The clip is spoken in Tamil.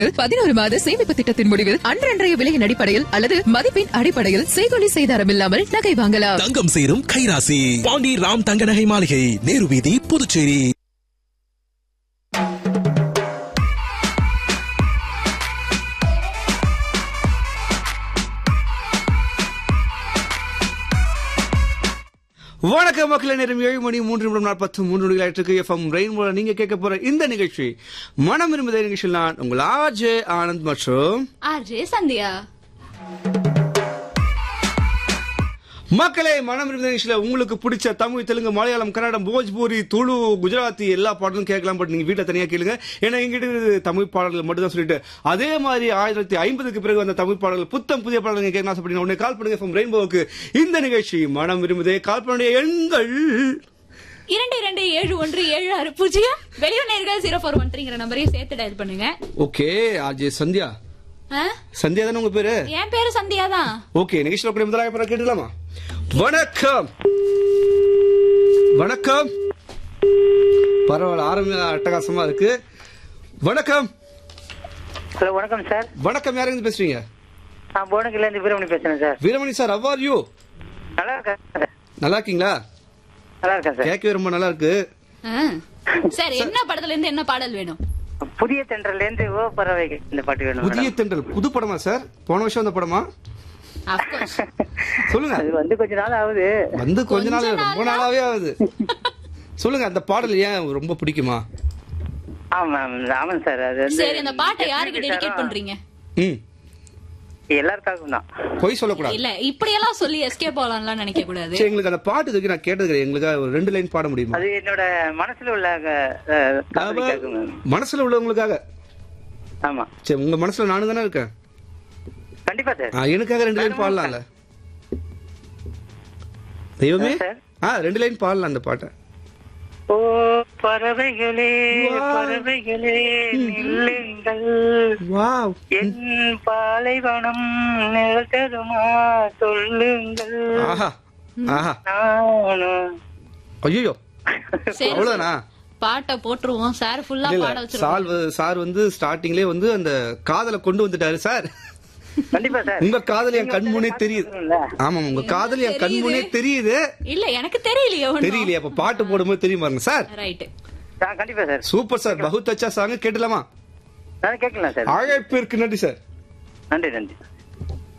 பதினோரு மாத சேமிப்பு திட்டத்தின் முடிவில் அன்றன்றைய விலையின் அடிப்படையில் அல்லது மதிப்பின் அடிப்படையில் செய்கொலி செய்தாரம் இல்லாமல் நகை வாங்கலாம் தங்கம் சேரும் கைராசி பாண்டி ராம் தங்க நகை மாளிகை நேரு வீதி புதுச்சேரி வணக்கம் மக்களே நேரம் ஏழு மணி மூன்று நிமிடம் நாற்பத்தி மூன்று நொடிகளாயிருக்கு எஃப்எம் ரெயின்போ நீங்க கேட்க போற இந்த நிகழ்ச்சி மனம் விரும்புத நிகழ்ச்சியில் நான் உங்கள் ஆர்ஜே ஆனந்த் மற்றும் ஆர்ஜே சந்தியா மக்களே மனம் விரும்புத நிகழ்ச்சியில் உங்களுக்கு பிடிச்ச தமிழ் தெலுங்கு மலையாளம் கன்னடம் போஜ்பூரி துளு குஜராத்தி எல்லா பாடலும் கேட்கலாம் பட் நீங்க வீட்டில் தனியா கேளுங்க ஏன்னா எங்கிட்ட இருக்கிறது தமிழ் பாடல்கள் மட்டும் தான் சொல்லிட்டு அதே மாதிரி ஆயிரத்தி ஐம்பதுக்கு பிறகு வந்த தமிழ் பாடல்கள் புத்தம் புதிய பாடல்கள் நீங்க கேட்கலாம் ஆசைப்பட்டீங்க உடனே கால் பண்ணுங்க எஃப்எம் ரெயின்போவுக்கு இந்த நிகழ்ச்சி மனம் விரும்புதே கால் பண்ணுடைய எண்கள் இரண்டு இரண்டு ஏழு ஒன்று ஏழு ஆறு பூஜ்ஜியம் வெளியூர் நேர்கள் ஜீரோ ஃபோர் ஒன் த்ரீங்கிற நம்பரையும் சேர்த்து டயல் பண்ணுங்க ஓகே ஆர்ஜே சந்தியா ஆ? சந்தியா தானே உங்க பேரு என் பேரு சந்தியா தான் ஓகே நிகழ்ச்சியில் கூட முதலாக பிறகு கேட்டுக்கலாமா வணக்கம் வணக்கம் பரவாயில்ல ஆரம்ப அட்டகாசமா இருக்கு வணக்கம் ஹலோ வணக்கம் சார் வணக்கம் யாருங்க பேசுறீங்க நான் போனகில இருந்து வீரமணி பேசுறேன் sir Veeramani sir how are நல்லா இருக்கேன் சார் நல்லா இருக்கீங்களா நல்லா இருக்கேன் சார் கேட்கவே ரொம்ப நல்லா இருக்கு ஆ. சரி என்ன படத்துல இருந்து என்ன பாடல் வேணும் புதிய தென்றல்ல இருந்து ஓ பறவைகள் இந்த பாட்டு வேணும் புதிய மேடம். தென்றல் புது படமா சார் போன வருஷம் வந்த படமா Of course. சொல்லுங்க அது வந்து கொஞ்ச நாள் ஆகுது வந்து கொஞ்ச நாள் கொஞ்ச ரொம்ப நாளாவே ஆகுது சொல்லுங்க அந்த பாடல் ஏன் ரொம்ப பிடிக்குமா ஆமா ஆமாம் சார் அது வந்து சரி அந்த பாட்டை யாருக்கு டெடிகேட் பண்றீங்க ம் எல்லாருக்காகவும் தான் பொய் சொல்லக்கூடாது இல்ல இப்படி எல்லாம் சொல்லி எஸ்கேப் ஆகலாம்லாம் நினைக்க கூடாது சரி எங்களுக்கு அந்த பாட்டு இதுக்கு நான் கேட்டது கிடையாது. எங்களுக்கு ஒரு ரெண்டு லைன் பாட முடியுமா அது என்னோட மனசுல உள்ள அஹ், காதலிக்காக மேம். மனசுல உள்ளவங்களுக்காக ஆமா சரி உங்க மனசுல நானும் தானே இருக்கேன் கண்டிப்பா சார் ஆ, எனக்காக ரெண்டு லைன் பாடலாம்ல தெய்வமே சார். ஆ ரெண்டு லைன் பாடலாம் அந்த பாட்டை ஓ பறவைகளே Wow. பறவைகளே நில்லுங்கள் வாவ் என் பாலைவனம் நிழல் தருமா சொல்லுங்கள் ஆஹா ஆஹா நானும் ஐயோ சரி அவ்வளவுதானா பாட்டை போட்டுருவோம் சார் ஃபுல்லா இல்ல பாட இல்ல வச்சிருவோம் சார் வ- சார் வந்து ஸ்டார்டிங்லயே வந்து அந்த காதலை கொண்டு வந்துட்டாரு சார் கண்டிப்பா சார் உங்க காதல் என் கண் முன்னே தெரியுது தெரியும்ல. ஆமா உங்க காதல் என் கண் முன்னே தெரியுது இல்ல எனக்கு தெரியலையே தெரியலையே அப்ப பாட்டு போடும்போது தெரியும் பாருங்க சார் ரைட் ஆ, கண்டிப்பா சார் சூப்பர் சார் பகுத் அச்சா சாங் கேட்டலாமா நான் கேட்கலாம் சார் அழைப்பிற்கு நன்றி சார் நன்றி நன்றி